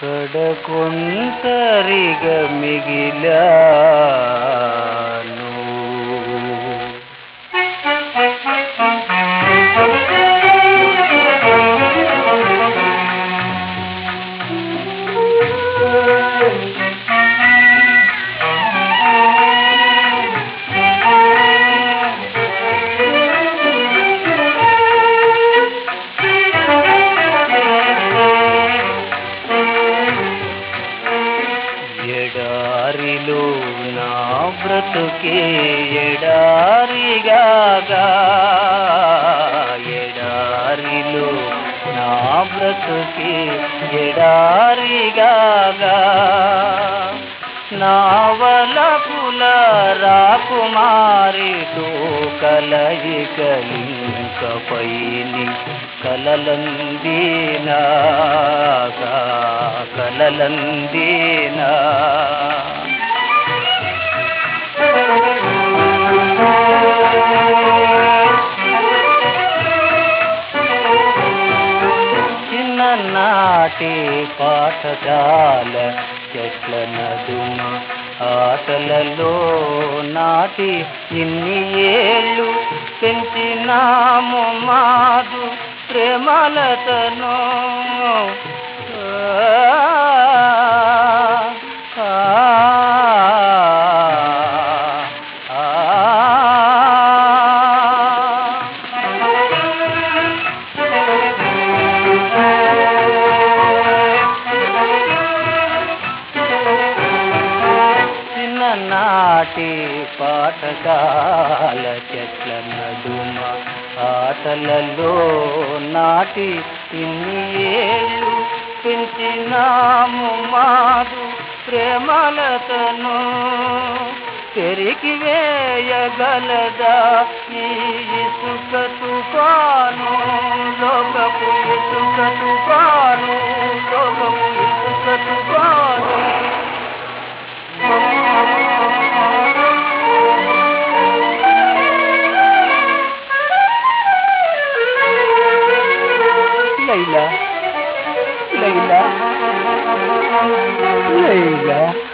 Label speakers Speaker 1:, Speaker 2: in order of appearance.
Speaker 1: కడకొంటరిగా మిగిలాను ఎడారిలో నా బ్రతుకే ఎడారిగాగా ఎడారిలో నా బ్రతుకే ఎడారిగాగా నావలపుల రాకుమారితో కలయికలింకపైని కలలందీనా కలలందీనా చిన్ననాటి పాఠశాల చెట్ల నడుమ ఆటలలో నాటి ఇన్ని ఏళ్ళు పెంచినాము మాదు ప్రేమలతను ఆ, ఆ, చిన్ననాటి పాఠశాల చెట్ల నడుమ ఆటలలో నాటి ఇన్ని ఏళ్ళు పెంచినాము మాదు ప్రేమలతను పెరిగి వేయగలదా ఈ ఇసుక తుఫాను లోకపు ఇసుక తుఫాను లోకపు ఇసుక తుఫాను లైలా లైలా లైలా